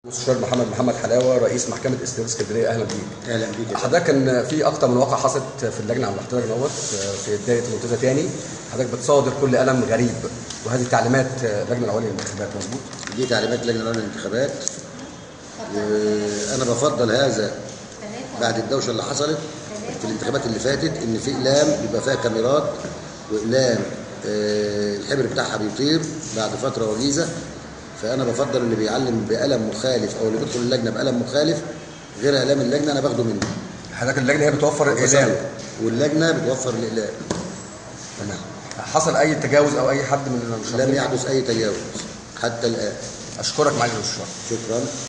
مستشار محمد محمد حلاوه رئيس محكمه استئناف اسكندريه اهلا بيك اهلا بيك يا حضرتك كان في اكتر من واقعه حصلت في اللجنه على حضرتك دوت في بدايه منتزه تاني حضرتك بتصادر كل قلم غريب وهذه تعليمات اللجنه العليا للانتخابات مظبوط دي تعليمات لجنه العليا للانتخابات وانا بفضل هذا بعد الدوشه اللي حصلت في الانتخابات اللي فاتت ان في اقلام بيبقى فيها كاميرات واقلام آه، الحبر بتاعها بيطير بعد فتره وجيزه فانا بفضل اللي بيعلم بقلم مخالف او اللي بيدخل اللجنه بقلم مخالف غير اقلام اللجنه انا باخده منه حضرتك اللجنه هي بتوفر الاعلام واللجنه بتوفر الاقلام تمام حصل اي تجاوز او اي حد من لم المشاركين يحدث اي تجاوز حتى الان اشكرك معالي المستشار شكرا